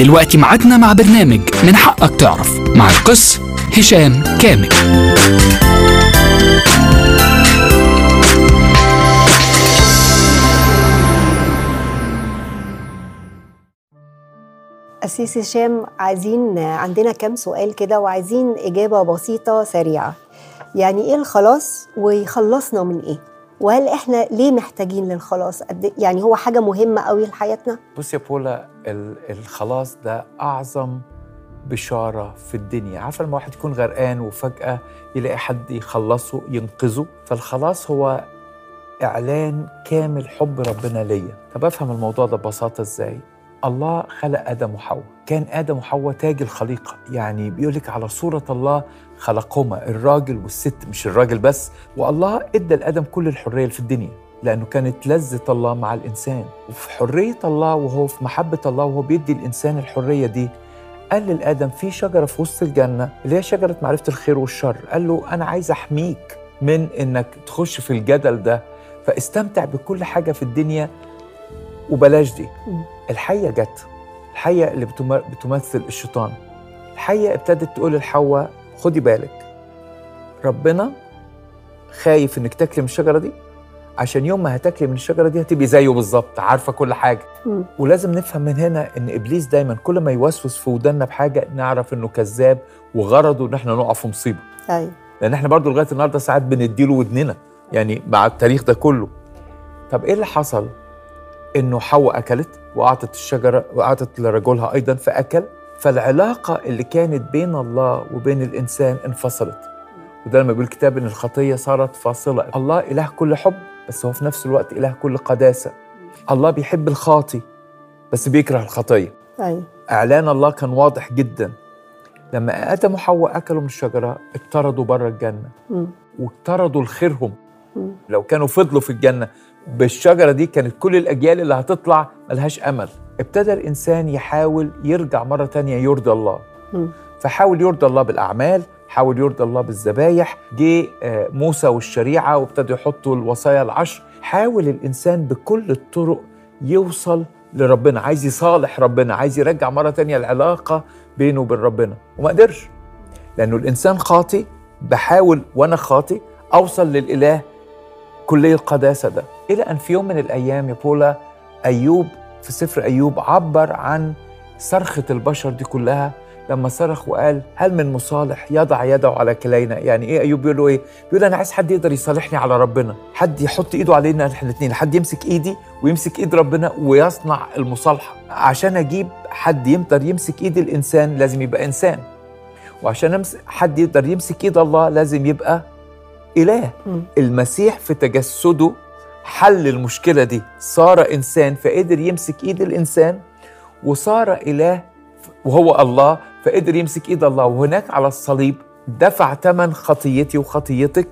دلوقتي ميعادنا مع برنامج من حقك تعرف مع القس هشام كامل أسيس هشام عايزين عندنا كام سؤال كده وعايزين إجابة بسيطة سريعة يعني إيه الخلاص ويخلصنا من إيه؟ وهل إحنا ليه محتاجين للخلاص؟ قد يعني هو حاجة مهمة قوي لحياتنا؟ بص يا بولا ال- الخلاص ده أعظم بشارة في الدنيا عارفة لما واحد يكون غرقان وفجأة يلاقي حد يخلصه ينقذه فالخلاص هو إعلان كامل حب ربنا ليا طب أفهم الموضوع ده ببساطة إزاي الله خلق آدم وحواء كان آدم وحواء تاج الخليقة يعني بيقولك على صورة الله خلقهما الراجل والست مش الراجل بس والله ادى لآدم كل الحرية اللي في الدنيا لأنه كانت لذة الله مع الإنسان وفي حرية الله وهو في محبة الله وهو بيدي الإنسان الحرية دي قال للآدم في شجرة في وسط الجنة اللي هي شجرة معرفة الخير والشر قال له أنا عايز أحميك من إنك تخش في الجدل ده فاستمتع بكل حاجة في الدنيا وبلاش دي مم. الحية جت الحية اللي بتم- بتمثل الشيطان الحية ابتدت تقول لحواء خدي بالك ربنا خايف انك تاكلي من الشجرة دي عشان يوم ما هتاكلي من الشجرة دي هتبقي زيه بالظبط عارفة كل حاجة مم. ولازم نفهم من هنا ان ابليس دايما كل ما يوسوس في ودنا بحاجه نعرف انه كذاب وغرضه ان احنا نقع في مصيبه أيوه لان احنا برضو لغايه النهارده ساعات بنديله ودننا يعني مع التاريخ ده كله طب ايه اللي حصل انه حواء اكلت واعطت الشجره واعطت لرجلها ايضا فاكل فالعلاقه اللي كانت بين الله وبين الانسان انفصلت وده لما بيقول الكتاب ان الخطيه صارت فاصله الله اله كل حب بس هو في نفس الوقت اله كل قداسه الله بيحب الخاطي بس بيكره الخطيه أيوه اعلان الله كان واضح جدا لما ادم وحواء اكلوا من الشجره اطردوا بره الجنه مم. واطردوا لخيرهم مم. لو كانوا فضلوا في الجنه بالشجره دي كانت كل الاجيال اللي هتطلع ملهاش امل ابتدى الانسان يحاول يرجع مره تانية يرضي الله مم. فحاول يرضي الله بالاعمال حاول يرضي الله بالذبايح جه آه، موسى والشريعه وابتدوا يحطوا الوصايا العشر حاول الانسان بكل الطرق يوصل لربنا عايز يصالح ربنا عايز يرجع مره تانية العلاقه بينه وبين ربنا وما قدرش لانه الانسان خاطي بحاول وانا خاطي اوصل للاله كلي القداسه ده الى ان في يوم من الايام يا بولا ايوب في سفر ايوب عبر عن صرخه البشر دي كلها لما صرخ وقال هل من مصالح يضع يده على كلينا يعني ايه ايوب بيقول له ايه بيقول انا عايز حد يقدر يصالحني على ربنا حد يحط ايده علينا احنا الاثنين حد يمسك ايدي ويمسك ايد ربنا ويصنع المصالحه عشان اجيب حد يقدر يمسك ايد الانسان لازم يبقى انسان وعشان أمس حد يقدر يمسك ايد الله لازم يبقى اله مم. المسيح في تجسده حل المشكله دي صار انسان فقدر يمسك ايد الانسان وصار اله وهو الله فقدر يمسك ايد الله وهناك على الصليب دفع ثمن خطيتي وخطيتك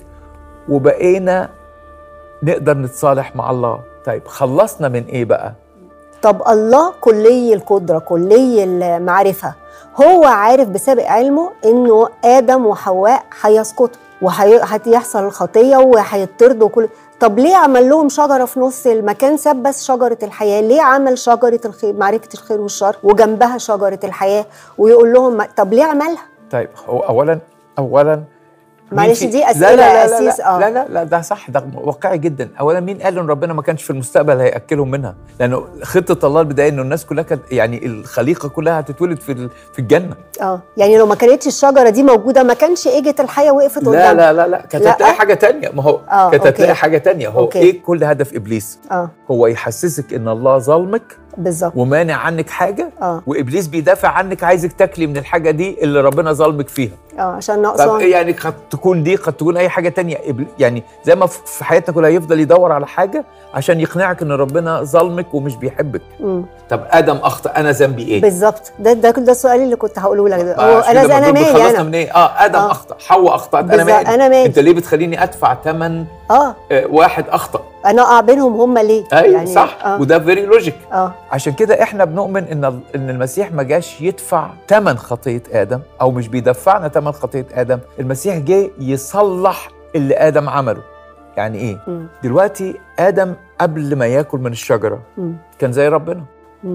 وبقينا نقدر نتصالح مع الله طيب خلصنا من ايه بقى طب الله كلي القدرة كلي المعرفة هو عارف بسابق علمه انه ادم وحواء هيسقطوا وهيحصل الخطيه وهيطردوا كل طب ليه عمل لهم شجره في نص المكان ساب بس شجره الحياه ليه عمل شجره الخير معرفه الخير والشر وجنبها شجره الحياه ويقول لهم ما- طب ليه عملها طيب هو اولا اولا مين معلش في- دي لا أسئلة لا لا أسيس، لا, آه. لا لا لا ده صح ده واقعي جدا اولا مين قال ان ربنا ما كانش في المستقبل هياكلهم منها لانه خطه الله البدائيه انه الناس كلها كانت يعني الخليقه كلها هتتولد في ال- في الجنه اه يعني لو ما كانتش الشجره دي موجوده ما كانش اجت الحياه وقفت لا قدامها لا لا لا كانت لا. هتلاقي حاجه تانية ما هو آه، كانت هتلاقي أوكي. حاجه تانية هو أوكي. ايه كل هدف ابليس اه هو يحسسك ان الله ظالمك بالظبط ومانع عنك حاجه اه وابليس بيدافع عنك عايزك تاكلي من الحاجه دي اللي ربنا ظالمك فيها اه عشان طب ناقصان يعني قد تكون دي قد تكون اي حاجه تانية إبل- يعني زي ما في في حياتنا كلها يفضل يدور على حاجه عشان يقنعك ان ربنا ظلمك ومش بيحبك مم. طب ادم اخطا انا ذنبي ايه بالظبط ده ده ده السؤال اللي كنت هقوله لك ده ما هو عشان انا كده انا بنقول مالي خلصنا انا من ايه اه ادم آه. اخطا حواء اخطات انا بالظبط، مالي أنا مالي. انت ليه بتخليني ادفع ثمن اه آه واحد اخطا انا اقع بينهم هم ليه ايوه يعني صح اه, وده فيري لوجيك آه. عشان كده احنا بنؤمن ان ال- ان المسيح ما جاش يدفع ثمن خطيه ادم او مش بيدفعنا ثمن خطيه ادم المسيح جه يصلح اللي ادم عمله يعني ايه مم. دلوقتي ادم قبل ما ياكل من الشجره مم. كان زي ربنا مم.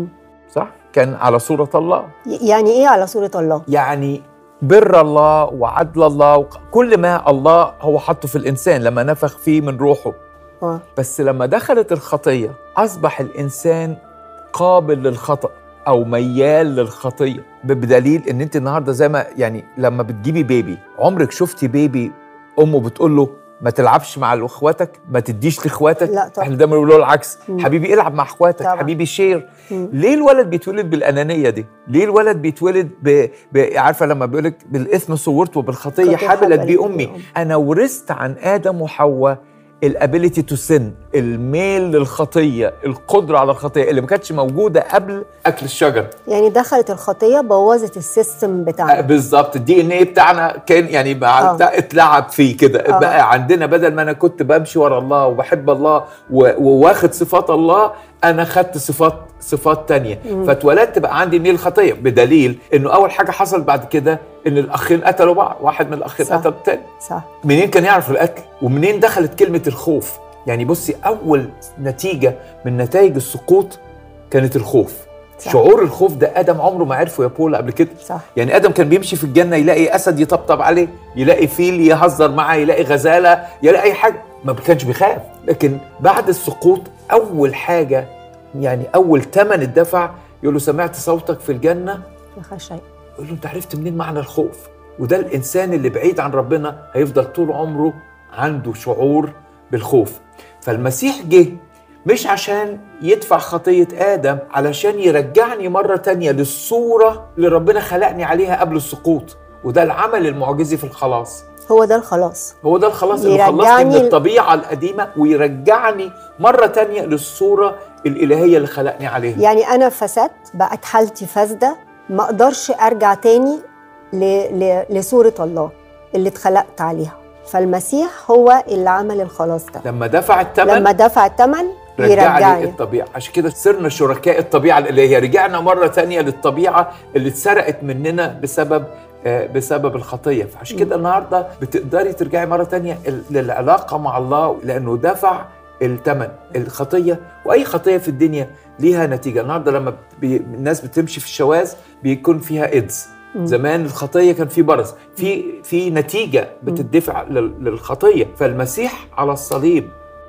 صح كان على صوره الله ي- يعني ايه على صوره الله يعني بر الله وعدل الله وق- كل ما الله هو حطه في الانسان لما نفخ فيه من روحه اه بس لما دخلت الخطيه اصبح الانسان قابل للخطا او ميال للخطيه ب- بدليل ان انت النهارده زي ما يعني لما بتجيبي بيبي عمرك شفتي بيبي امه بتقول له ما تلعبش مع اخواتك ما تديش لاخواتك لا طبعا. احنا دايما بنقول له العكس مم. حبيبي العب مع اخواتك طبعا. حبيبي شير مم. ليه الولد بيتولد بالانانيه دي ليه الولد بيتولد ب... ب... عارفه لما بيقول لك بالاثم صورت وبالخطيه خطية حبلت بي حبلت بي امي أمي. انا ورثت عن ادم وحواء الابيليتي تو سن الميل للخطيه القدره على الخطيه اللي ما كانتش موجوده قبل اكل الشجر يعني دخلت الخطيه بوظت السيستم آه، بتاعنا بالظبط الدي ان ايه بتاعنا كان يعني مع آه. بتاع اتلعب فيه كده آه. بقى عندنا بدل ما انا كنت بمشي ورا الله وبحب الله و- وواخد صفات الله انا خدت صفات صفات تانية فاتولدت بقى عندي ميل خطيه بدليل انه اول حاجه حصل بعد كده ان الاخين قتلوا بعض واحد من الاخين صح. قتل التاني صح منين كان يعرف القتل ومنين دخلت كلمه الخوف يعني بصي اول نتيجه من نتائج السقوط كانت الخوف صح. شعور الخوف ده ادم عمره ما عرفه يا بولا قبل كده صح يعني ادم كان بيمشي في الجنه يلاقي اسد يطبطب عليه يلاقي فيل يهزر معاه يلاقي غزاله يلاقي اي حاجه ما كانش بيخاف لكن بعد السقوط اول حاجه يعني اول ثمن الدفع يقول له سمعت صوتك في الجنه ما خش شيء يقول له انت عرفت منين معنى الخوف وده الانسان اللي بعيد عن ربنا هيفضل طول عمره عنده شعور بالخوف فالمسيح جه مش عشان يدفع خطية آدم علشان يرجعني مرة تانية للصورة اللي ربنا خلقني عليها قبل السقوط وده العمل المعجزي في الخلاص هو ده الخلاص هو ده الخلاص اللي خلصني يرجعني من ل- الطبيعة القديمة ويرجعني مرة تانية للصورة الإلهية اللي خلقني عليها يعني انا فسدت بقت حالتي فاسده ما اقدرش ارجع تاني ل... ل... لصوره الله اللي اتخلقت عليها فالمسيح هو اللي عمل الخلاص ده لما دفع الثمن لما دفع الثمن رجعني يرجعني الطبيعة عشان كده صرنا شركاء الطبيعة الإلهية رجعنا مرة تانية للطبيعة اللي اتسرقت مننا بسبب آه، بسبب الخطية فعشان كده النهاردة بتقدري ترجعي مرة تانية ال- للعلاقة مع الله لأنه دفع الثمن الخطية وأي خطية في الدنيا ليها نتيجة النهاردة لما بي الناس بتمشي في الشواذ بيكون فيها إيدز زمان الخطيه كان في برص في في نتيجه بتدفع لل- للخطيه فالمسيح على الصليب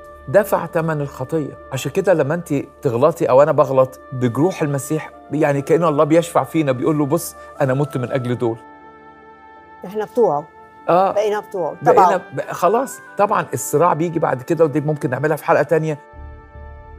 دفع ثمن الخطيه عشان كده لما انت تغلطي او انا بغلط بجروح المسيح يعني كأن الله بيشفع فينا بيقول له بص انا مت من اجل دول احنا بتوعه اه بقينا بتوعه بقينا طبعا بقى خلاص طبعا الصراع بيجي بعد كده ودي ممكن نعملها في حلقه تانية